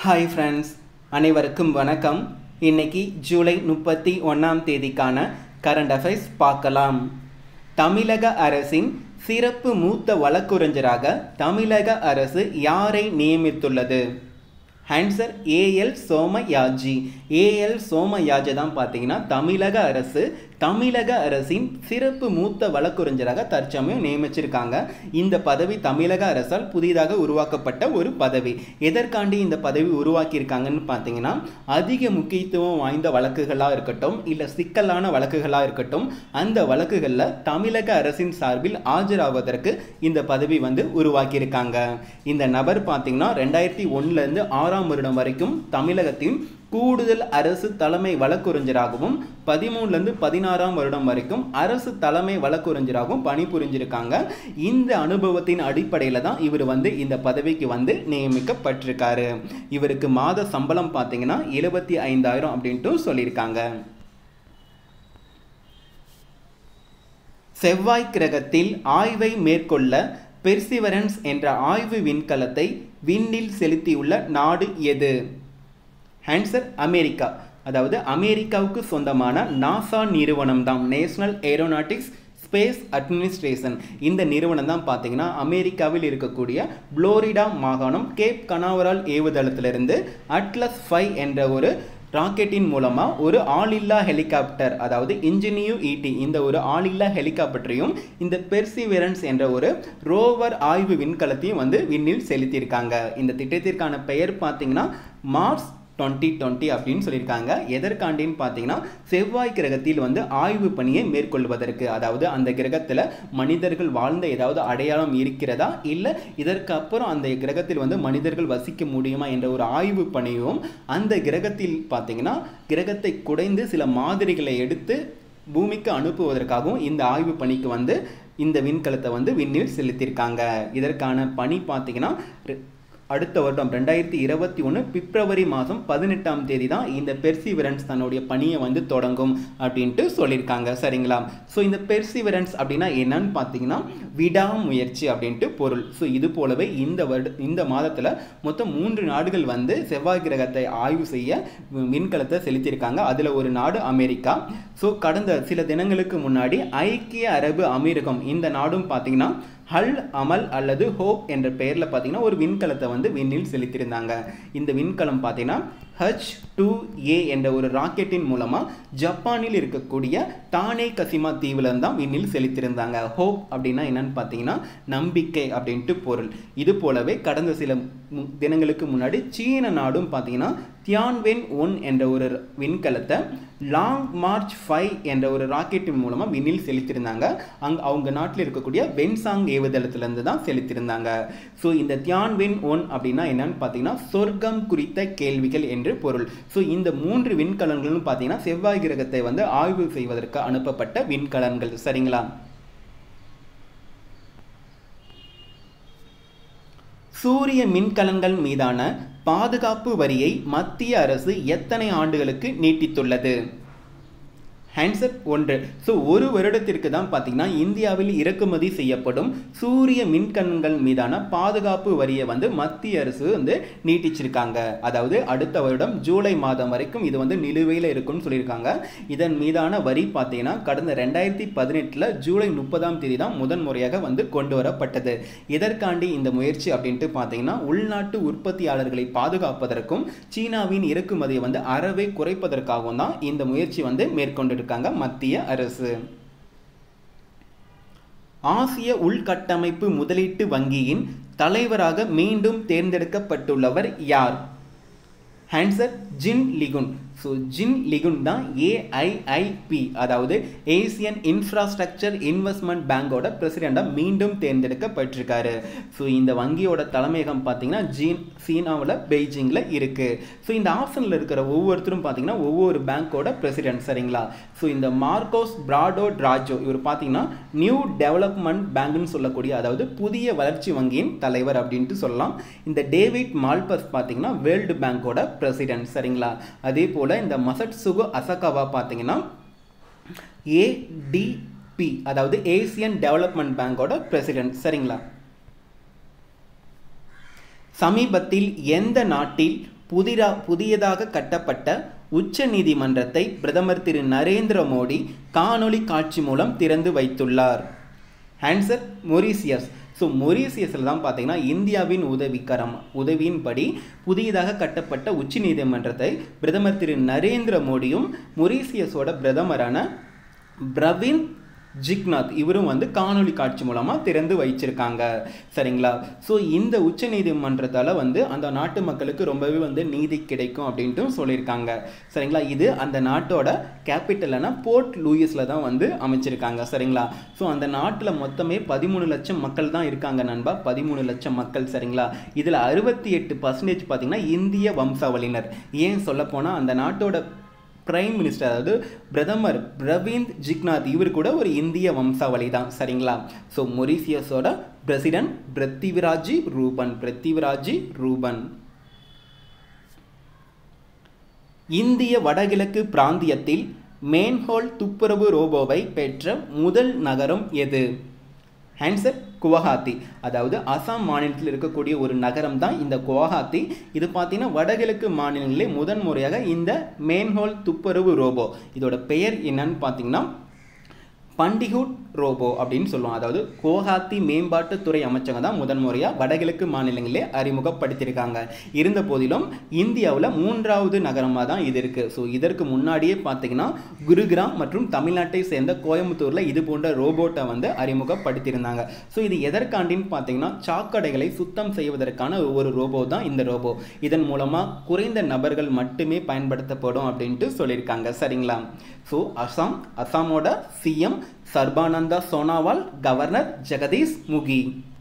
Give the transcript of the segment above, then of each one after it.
hi friends அனைவருக்கும் வணக்கம் இன்னைக்கு ஜூலை முப்பத்தி ஒன்றாம் தேதிக்கான கரண்ட் அஃபைர்ஸ் பார்க்கலாம் தமிழக அரசின் சிறப்பு மூத்த வழக்குரைஞராக தமிழக அரசு யாரை நியமித்துள்ளது answer AL Somayaji AL Somayaji தான் பார்த்தீங்கன்னா தமிழக அரசு தமிழக அரசின் சிறப்பு மூத்த வழக்குரைஞராக தற்சமயம் நியமிச்சிருக்காங்க இந்த பதவி தமிழக அரசால் புதிதாக உருவாக்கப்பட்ட ஒரு பதவி எதற்காண்டி இந்த பதவி உருவாக்கியிருக்காங்கன்னு பார்த்தீங்கன்னா அதிக முக்கியத்துவம் வாய்ந்த வழக்குகளாக இருக்கட்டும் இல்லை சிக்கலான வழக்குகளாக இருக்கட்டும் அந்த வழக்குகளில் தமிழக அரசின் சார்பில் ஆஜராவதற்கு இந்த பதவி வந்து உருவாக்கியிருக்காங்க இந்த நபர் பார்த்தீங்கன்னா ரெண்டாயிரத்தி ஒன்றுலேருந்து ஆறாம் வருடம் வரைக்கும் தமிழகத்தின் கூடுதல் அரசு தலைமை வழக்குரைஞராகவும் பதிமூணுலேருந்து பதினாறாம் வருடம் வரைக்கும் அரசு தலைமை வழக்குரைஞராகவும் பணிபுரிஞ்சிருக்காங்க இந்த அனுபவத்தின் அடிப்படையில் தான் இவர் வந்து இந்த பதவிக்கு வந்து நியமிக்கப்பட்டிருக்காரு இவருக்கு மாத சம்பளம் பார்த்தீங்கன்னா எழுபத்தி ஐந்தாயிரம் அப்படின்ட்டு சொல்லியிருக்காங்க செவ்வாய் கிரகத்தில் ஆய்வை மேற்கொள்ள பெர்சிவரன்ஸ் என்ற ஆய்வு விண்கலத்தை விண்ணில் செலுத்தியுள்ள நாடு எது ஆன்சர் அமெரிக்கா அதாவது அமெரிக்காவுக்கு சொந்தமான நாசா நிறுவனம் தான் நேஷனல் ஏரோநாட்டிக்ஸ் ஸ்பேஸ் அட்மினிஸ்ட்ரேஷன் இந்த நிறுவனம் தான் பார்த்தீங்கன்னா அமெரிக்காவில் இருக்கக்கூடிய புளோரிடா மாகாணம் கேப் கனாவரால் ஏவுதளத்திலிருந்து அட்லஸ் ஃபைவ் என்ற ஒரு ராக்கெட்டின் மூலமாக ஒரு ஆளில்லா ஹெலிகாப்டர் அதாவது இன்ஜினியூ இடி இந்த ஒரு ஆளில்லா ஹெலிகாப்டரையும் இந்த பெர்சிவரன்ஸ் என்ற ஒரு ரோவர் ஆய்வு விண்கலத்தையும் வந்து விண்ணில் செலுத்தியிருக்காங்க இந்த திட்டத்திற்கான பெயர் பார்த்தீங்கன்னா மார்ஸ் டுவெண்ட்டி டுவெண்ட்டி அப்படின்னு சொல்லியிருக்காங்க எதற்காண்டின்னு பார்த்தீங்கன்னா செவ்வாய் கிரகத்தில் வந்து ஆய்வு பணியை மேற்கொள்வதற்கு அதாவது அந்த கிரகத்தில் மனிதர்கள் வாழ்ந்த ஏதாவது அடையாளம் இருக்கிறதா இல்லை இதற்கு அப்புறம் அந்த கிரகத்தில் வந்து மனிதர்கள் வசிக்க முடியுமா என்ற ஒரு ஆய்வு பணியும் அந்த கிரகத்தில் பார்த்தீங்கன்னா கிரகத்தை குடைந்து சில மாதிரிகளை எடுத்து பூமிக்கு அனுப்புவதற்காகவும் இந்த ஆய்வு பணிக்கு வந்து இந்த விண்கலத்தை வந்து விண்ணில் செலுத்தியிருக்காங்க இதற்கான பணி பார்த்தீங்கன்னா அடுத்த வருடம் ரெண்டாயிரத்தி இருபத்தி ஒன்று பிப்ரவரி மாதம் பதினெட்டாம் தேதி தான் இந்த பெர்சிவரன்ஸ் தன்னுடைய பணியை வந்து தொடங்கும் அப்படின்ட்டு சொல்லியிருக்காங்க சரிங்களா ஸோ இந்த பெர்சிவரன்ஸ் அப்படின்னா என்னன்னு பார்த்தீங்கன்னா விடாமுயற்சி அப்படின்ட்டு பொருள் ஸோ இது போலவே இந்த வருட இந்த மாதத்தில் மொத்தம் மூன்று நாடுகள் வந்து செவ்வாய் கிரகத்தை ஆய்வு செய்ய விண்கலத்தை செலுத்தியிருக்காங்க அதில் ஒரு நாடு அமெரிக்கா ஸோ கடந்த சில தினங்களுக்கு முன்னாடி ஐக்கிய அரபு அமீரகம் இந்த நாடும் பார்த்தீங்கன்னா ஹல் அமல் அல்லது ஹோப் என்ற பெயரில் பார்த்தீங்கன்னா ஒரு விண்கலத்தை வந்து விண்ணில் செலுத்தியிருந்தாங்க இந்த விண்கலம் பார்த்தீங்கன்னா ஹச் டூ ஏ என்ற ஒரு ராக்கெட்டின் மூலமாக ஜப்பானில் இருக்கக்கூடிய தானே கசிமா தீவில் தான் விண்ணில் செலுத்தியிருந்தாங்க ஹோப் அப்படின்னா என்னன்னு பார்த்தீங்கன்னா நம்பிக்கை அப்படின்ட்டு பொருள் இது போலவே கடந்த சில தினங்களுக்கு முன்னாடி சீன நாடும் பார்த்தீங்கன்னா தியான்வென் ஒன் என்ற ஒரு விண்கலத்தை லாங் மார்ச் ஃபைவ் என்ற ஒரு ராக்கெட்டின் மூலமாக விண்ணில் செலுத்தியிருந்தாங்க அங் அவங்க நாட்டில் இருக்கக்கூடிய வென்சாங் ஏவுதளத்திலேருந்து தான் செலுத்தியிருந்தாங்க ஸோ இந்த தியான்வென் ஒன் அப்படின்னா என்னன்னு பார்த்தீங்கன்னா சொர்க்கம் குறித்த கேள்விகள் என்று பொருள் ஸோ இந்த மூன்று விண்கலன்களும் பார்த்தீங்கன்னா செவ்வாய் கிரகத்தை வந்து ஆய்வு செய்வதற்கு அனுப்பப்பட்ட விண்கலன்கள் சரிங்களா சூரிய மின்கலன்கள் மீதான பாதுகாப்பு வரியை மத்திய அரசு எத்தனை ஆண்டுகளுக்கு நீட்டித்துள்ளது ஆன்சர் ஒன்று ஸோ ஒரு வருடத்திற்கு தான் பார்த்தீங்கன்னா இந்தியாவில் இறக்குமதி செய்யப்படும் சூரிய மின்கலன்கள் மீதான பாதுகாப்பு வரியை வந்து மத்திய அரசு வந்து நீட்டிச்சிருக்காங்க அதாவது அடுத்த வருடம் ஜூலை மாதம் வரைக்கும் இது வந்து நிலுவையில் இருக்கும்னு சொல்லியிருக்காங்க இதன் மீதான வரி பார்த்தீங்கன்னா கடந்த ரெண்டாயிரத்தி பதினெட்டில் ஜூலை முப்பதாம் தேதி தான் முதன் முறையாக வந்து கொண்டு வரப்பட்டது இதற்காண்டி இந்த முயற்சி அப்படின்ட்டு பார்த்தீங்கன்னா உள்நாட்டு உற்பத்தியாளர்களை பாதுகாப்பதற்கும் சீனாவின் இறக்குமதியை வந்து அறவே குறைப்பதற்காகவும் தான் இந்த முயற்சி வந்து மேற்கொண்டு இருக்காங்க மத்திய அரசு ஆசிய உள்கட்டமைப்பு முதலீட்டு வங்கியின் தலைவராக மீண்டும் தேர்ந்தெடுக்கப்பட்டுள்ளவர் யார் ஆன்சர் ஜின் லிகுன் ஸோ ஜின் லிகுன் தான் ஏஐஐபி அதாவது ஏசியன் இன்ஃப்ராஸ்ட்ரக்சர் இன்வெஸ்ட்மெண்ட் பேங்கோட பிரசிடெண்டாக மீண்டும் தேர்ந்தெடுக்கப்பட்டிருக்காரு ஸோ இந்த வங்கியோட தலைமையகம் பார்த்தீங்கன்னா ஜீன் சீனாவில் பெய்ஜிங்கில் இருக்குது ஸோ இந்த ஆப்ஷனில் இருக்கிற ஒவ்வொருத்தரும் பார்த்தீங்கன்னா ஒவ்வொரு பேங்க்கோட பிரசிடென்ட் சரிங்களா ஸோ இந்த மார்க்கோஸ் பிராடோ டிராஜோ இவர் பார்த்தீங்கன்னா நியூ டெவலப்மெண்ட் பேங்க்னு சொல்லக்கூடிய அதாவது புதிய வளர்ச்சி வங்கியின் தலைவர் அப்படின்ட்டு சொல்லலாம் இந்த டேவிட் மால்பஸ் பார்த்தீங்கன்னா வேர்ல்டு பேங்கோட பிரசிடென்ட் சரிங்களா அதே போல் இந்த மசட்சுகு அசகாவா பார்த்தீங்கன்னா ஏடிபி அதாவது ஏசியன் டெவலப்மெண்ட் பேங்கோட பிரசிடென்ட் சரிங்களா சமீபத்தில் எந்த நாட்டில் புதிரா புதியதாக கட்டப்பட்ட உச்ச நீதிமன்றத்தை பிரதமர் திரு நரேந்திர மோடி காணொளி காட்சி மூலம் திறந்து வைத்துள்ளார் ஆன்சர் மொரீசியஸ் ஸோ மொரீசியஸில் தான் பார்த்தீங்கன்னா இந்தியாவின் உதவிக்கரம் உதவியின்படி புதியதாக கட்டப்பட்ட உச்ச நீதிமன்றத்தை பிரதமர் திரு நரேந்திர மோடியும் மொரீசியஸோட பிரதமரான பிரவீன் ஜிக்நாத் இவரும் வந்து காணொளி காட்சி மூலமாக திறந்து வைச்சிருக்காங்க சரிங்களா ஸோ இந்த உச்ச நீதிமன்றத்தால் வந்து அந்த நாட்டு மக்களுக்கு ரொம்பவே வந்து நீதி கிடைக்கும் அப்படின்ட்டு சொல்லியிருக்காங்க சரிங்களா இது அந்த நாட்டோட கேபிட்டலான போர்ட் லூயிஸில் தான் வந்து அமைச்சிருக்காங்க சரிங்களா ஸோ அந்த நாட்டில் மொத்தமே பதிமூணு லட்சம் மக்கள் தான் இருக்காங்க நண்பா பதிமூணு லட்சம் மக்கள் சரிங்களா இதில் அறுபத்தி எட்டு பர்சன்டேஜ் பார்த்தீங்கன்னா இந்திய வம்சாவளியினர் ஏன் சொல்லப்போனால் அந்த நாட்டோட பிரைம் மினிஸ்டர் அதாவது பிரதமர் பிரவீந்த் ஜிக்நாத் இவர் கூட ஒரு இந்திய வம்சாவளி தான் சரிங்களா ஸோ மொரீசியஸோட பிரசிடென்ட் பிருத்திவிராஜி ரூபன் பிருத்திவிராஜி ரூபன் இந்திய வடகிழக்கு பிராந்தியத்தில் மேன்ஹோல் துப்புரவு ரோபோவை பெற்ற முதல் நகரம் எது ஆன்சர் குவஹாத்தி அதாவது அசாம் மாநிலத்தில் இருக்கக்கூடிய ஒரு நகரம் தான் இந்த குவஹாத்தி இது பார்த்தீங்கன்னா வடகிழக்கு மாநிலங்களிலே முதன் முறையாக இந்த மேன்ஹோல் துப்புரவு ரோபோ இதோட பெயர் என்னன்னு பார்த்தீங்கன்னா பண்டிகுட் ரோபோ அப்படின்னு சொல்லுவோம் அதாவது குவஹாத்தி மேம்பாட்டுத்துறை அமைச்சங்க தான் முதன் முறையாக வடகிழக்கு மாநிலங்களே அறிமுகப்படுத்தியிருக்காங்க இருந்த போதிலும் இந்தியாவில் மூன்றாவது நகரமாக தான் இது இருக்குது ஸோ இதற்கு முன்னாடியே பார்த்தீங்கன்னா குருகிராம் மற்றும் தமிழ்நாட்டை சேர்ந்த கோயம்புத்தூரில் இது போன்ற ரோபோட்டை வந்து அறிமுகப்படுத்தியிருந்தாங்க ஸோ இது எதற்காண்டின்னு பார்த்தீங்கன்னா சாக்கடைகளை சுத்தம் செய்வதற்கான ஒரு ரோபோ தான் இந்த ரோபோ இதன் மூலமாக குறைந்த நபர்கள் மட்டுமே பயன்படுத்தப்படும் அப்படின்ட்டு சொல்லியிருக்காங்க சரிங்களா ஸோ அசாம் அசாமோட சிஎம் சர்பானந்தா சோனாவால் கவர்னர் ஜெகதீஷ் முகி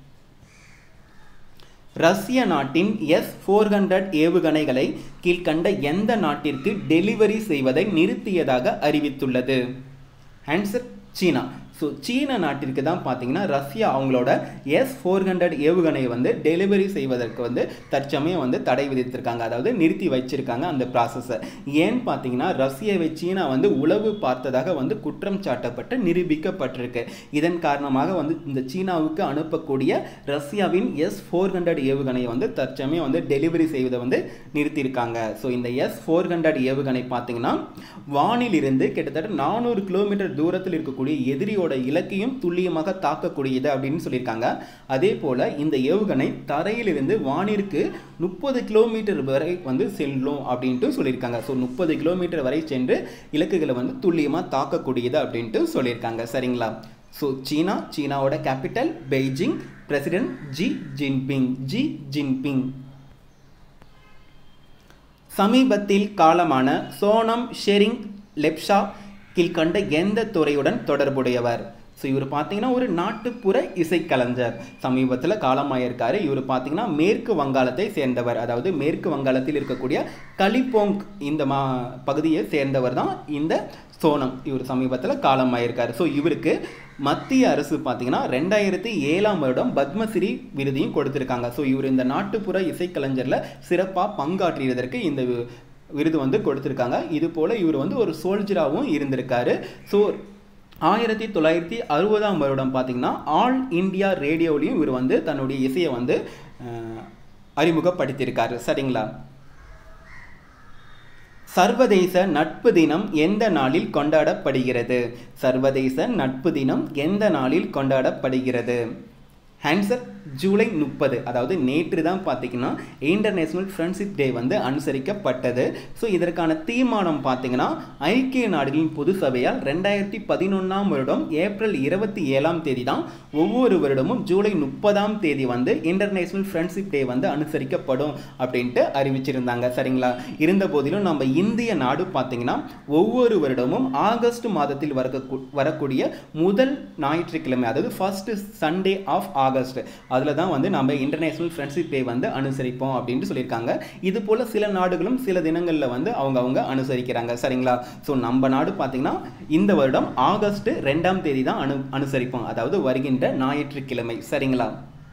ரஷ்ய நாட்டின் எஸ் ஃபோர் ஹண்ட்ரட் ஏவுகணைகளை கீழ்கண்ட எந்த நாட்டிற்கு டெலிவரி செய்வதை நிறுத்தியதாக அறிவித்துள்ளது ஆன்சர் சீனா ஸோ சீன நாட்டிற்கு தான் பார்த்தீங்கன்னா ரஷ்யா அவங்களோட எஸ் ஃபோர் ஹண்ட்ரட் ஏவுகணையை வந்து டெலிவரி செய்வதற்கு வந்து தற்சமயம் வந்து தடை விதித்திருக்காங்க அதாவது நிறுத்தி வச்சிருக்காங்க அந்த ப்ராசஸை ஏன்னு பார்த்தீங்கன்னா ரஷ்யாவை சீனா வந்து உளவு பார்த்ததாக வந்து குற்றம் சாட்டப்பட்டு நிரூபிக்கப்பட்டிருக்கு இதன் காரணமாக வந்து இந்த சீனாவுக்கு அனுப்பக்கூடிய ரஷ்யாவின் எஸ் ஃபோர் ஹண்ட்ரட் ஏவுகணையை வந்து தற்சமயம் வந்து டெலிவரி செய்வதை வந்து நிறுத்தியிருக்காங்க ஸோ இந்த எஸ் ஃபோர் ஹண்ட்ரட் ஏவுகணை பார்த்தீங்கன்னா வானிலிருந்து கிட்டத்தட்ட நானூறு கிலோமீட்டர் தூரத்தில் இருக்கக்கூடிய எதிரியோட இலக்கையும் துல்லியமாக தாக்கக்கூடியது அப்படின்னு சொல்லியிருக்காங்க அதே போல் இந்த ஏவுகணை தரையிலிருந்து வானிற்கு முப்பது கிலோமீட்டர் வரை வந்து செல்லும் அப்படின்ட்டு சொல்லியிருக்காங்க ஸோ முப்பது கிலோமீட்டர் வரை சென்று இலக்குகளை வந்து துல்லியமாக தாக்கக்கூடியது அப்படின்ட்டு சொல்லியிருக்காங்க சரிங்களா ஸோ சீனா சீனாவோட capital Beijing president Xi Jinping Xi Jinping சமீபத்தில் காலமான சோனம் ஷெரிங் லெப்ஷா கீழ்கண்ட எந்த துறையுடன் தொடர்புடையவர் ஸோ இவர் பார்த்தீங்கன்னா ஒரு நாட்டுப்புற இசைக்கலைஞர் சமீபத்தில் காலமாயிருக்காரு இவர் பார்த்தீங்கன்னா மேற்கு வங்காளத்தை சேர்ந்தவர் அதாவது மேற்கு வங்காளத்தில் இருக்கக்கூடிய கலிப்போங் இந்த மா பகுதியை சேர்ந்தவர் தான் இந்த சோனம் இவர் சமீபத்தில் காலமாயிருக்காரு ஸோ இவருக்கு மத்திய அரசு பார்த்தீங்கன்னா ரெண்டாயிரத்தி ஏழாம் வருடம் பத்மஸ்ரீ விருதையும் கொடுத்துருக்காங்க ஸோ இவர் இந்த நாட்டுப்புற இசைக்கலைஞரில் சிறப்பாக பங்காற்றியதற்கு இந்த விருது வந்து கொடுத்துருக்காங்க இது போல் இவர் வந்து ஒரு சோல்ஜராகவும் இருந்திருக்காரு ஸோ ஆயிரத்தி தொள்ளாயிரத்தி அறுபதாம் வருடம் பார்த்தீங்கன்னா ஆல் இந்தியா ரேடியோலையும் இவர் வந்து தன்னுடைய இசையை வந்து அறிமுகப்படுத்தியிருக்காரு சரிங்களா சர்வதேச நட்பு தினம் எந்த நாளில் கொண்டாடப்படுகிறது சர்வதேச நட்பு தினம் எந்த நாளில் கொண்டாடப்படுகிறது ஆன்சர் ஜூலை முப்பது அதாவது நேற்று தான் பார்த்தீங்கன்னா இன்டர்நேஷ்னல் ஃப்ரெண்ட்ஷிப் டே வந்து அனுசரிக்கப்பட்டது ஸோ இதற்கான தீர்மானம் பார்த்தீங்கன்னா ஐக்கிய நாடுகளின் பொது சபையால் ரெண்டாயிரத்தி பதினொன்றாம் வருடம் ஏப்ரல் இருபத்தி ஏழாம் தேதி தான் ஒவ்வொரு வருடமும் ஜூலை முப்பதாம் தேதி வந்து இன்டர்நேஷ்னல் ஃப்ரெண்ட்ஷிப் டே வந்து அனுசரிக்கப்படும் அப்படின்ட்டு அறிவிச்சிருந்தாங்க சரிங்களா இருந்த போதிலும் நம்ம இந்திய நாடு பார்த்தீங்கன்னா ஒவ்வொரு வருடமும் ஆகஸ்ட் மாதத்தில் வரக்கு வரக்கூடிய முதல் ஞாயிற்றுக்கிழமை அதாவது ஃபர்ஸ்ட் சண்டே ஆஃப் ஆகஸ்ட் அதில் தான் வந்து நம்ம இன்டர்நேஷ்னல் ஃப்ரெண்ட்ஷிப் டே வந்து அனுசரிப்போம் அப்படின்ட்டு சொல்லியிருக்காங்க இது போல் சில நாடுகளும் சில தினங்களில் வந்து அவங்க அவங்க அனுசரிக்கிறாங்க சரிங்களா ஸோ நம்ம நாடு பார்த்திங்கன்னா இந்த வருடம் ஆகஸ்ட் ரெண்டாம் தேதி தான் அனு அனுசரிப்போம் அதாவது வருகின்ற ஞாயிற்றுக்கிழமை சரிங்களா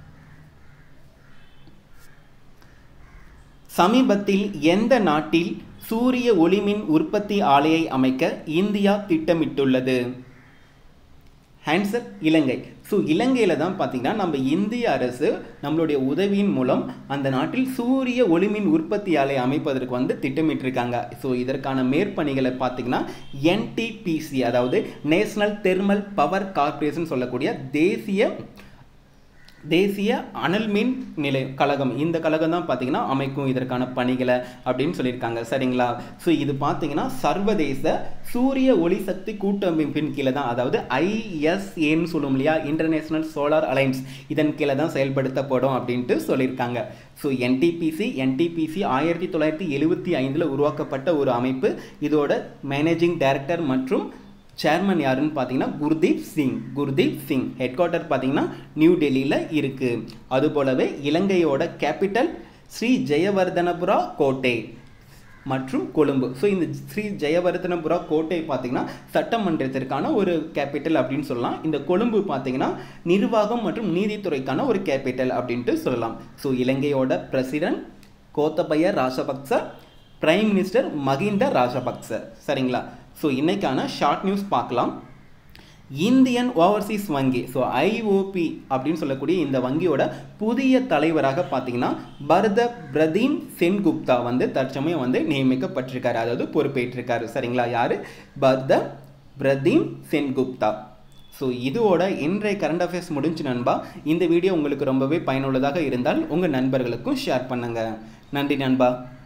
சமீபத்தில் எந்த நாட்டில் சூரிய ஒளிமின் உற்பத்தி ஆலையை அமைக்க இந்தியா திட்டமிட்டுள்ளது ஆன்சர் இலங்கை ஸோ இலங்கையில் தான் பார்த்தீங்கன்னா நம்ம இந்திய அரசு நம்மளுடைய உதவியின் மூலம் அந்த நாட்டில் சூரிய ஒளிமின் உற்பத்தி ஆலை அமைப்பதற்கு வந்து திட்டமிட்டிருக்காங்க ஸோ இதற்கான மேற்பணிகளை பார்த்தீங்கன்னா என்டிபிசி அதாவது நேஷனல் தெர்மல் பவர் கார்ப்பரேஷன் சொல்லக்கூடிய தேசிய தேசிய அனல் மின் நிலைய கழகம் இந்த கழகம் தான் பார்த்தீங்கன்னா அமைக்கும் இதற்கான பணிகளை அப்படின்னு சொல்லியிருக்காங்க சரிங்களா ஸோ இது பார்த்தீங்கன்னா சர்வதேச சூரிய ஒளிசக்தி கூட்டமைப்பின் கீழே தான் அதாவது ஐஎஸ்ஏன்னு சொல்லும் இல்லையா இன்டர்நேஷனல் சோலார் அலைன்ஸ் இதன் கீழே தான் செயல்படுத்தப்படும் அப்படின்ட்டு சொல்லியிருக்காங்க ஸோ என்டிபிசி என்டிபிசி ஆயிரத்தி தொள்ளாயிரத்தி எழுபத்தி ஐந்தில் உருவாக்கப்பட்ட ஒரு அமைப்பு இதோட மேனேஜிங் டைரக்டர் மற்றும் சேர்மன் யாருன்னு பார்த்தீங்கன்னா குர்தீப் சிங் குர்தீப் சிங் ஹெட் குவார்ட்டர் பார்த்தீங்கன்னா நியூ டெல்லியில் இருக்குது அதுபோலவே இலங்கையோட கேபிட்டல் ஸ்ரீ ஜெயவர்தனபுரா கோட்டை மற்றும் கொழும்பு ஸோ இந்த ஸ்ரீ ஜெயவர்தனபுரா கோட்டை பார்த்தீங்கன்னா சட்டமன்றத்திற்கான ஒரு கேபிட்டல் அப்படின்னு சொல்லலாம் இந்த கொழும்பு பார்த்தீங்கன்னா நிர்வாகம் மற்றும் நீதித்துறைக்கான ஒரு கேபிட்டல் அப்படின்ட்டு சொல்லலாம் ஸோ இலங்கையோட president Gotabaya Rajapaksa prime minister Mahinda Rajapaksa சரிங்களா ஸோ இன்னைக்கான ஷார்ட் நியூஸ் பார்க்கலாம் இந்தியன் ஓவர்சீஸ் வங்கி ஸோ ஐஓபி அப்படின்னு சொல்லக்கூடிய இந்த வங்கியோட புதிய தலைவராக பார்த்தீங்கன்னா பரத பிரதீன் சென்குப்தா வந்து தற்சமயம் வந்து நியமிக்கப்பட்டிருக்காரு அதாவது பொறுப்பேற்றிருக்காரு சரிங்களா யார் பரத பிரதீன் சென்குப்தா ஸோ இதோட இன்றைய கரண்ட் அஃபேர்ஸ் முடிஞ்சு நண்பா இந்த வீடியோ உங்களுக்கு ரொம்பவே பயனுள்ளதாக இருந்தால் உங்கள் நண்பர்களுக்கும் ஷேர் பண்ணுங்கள் நன்றி நண்பா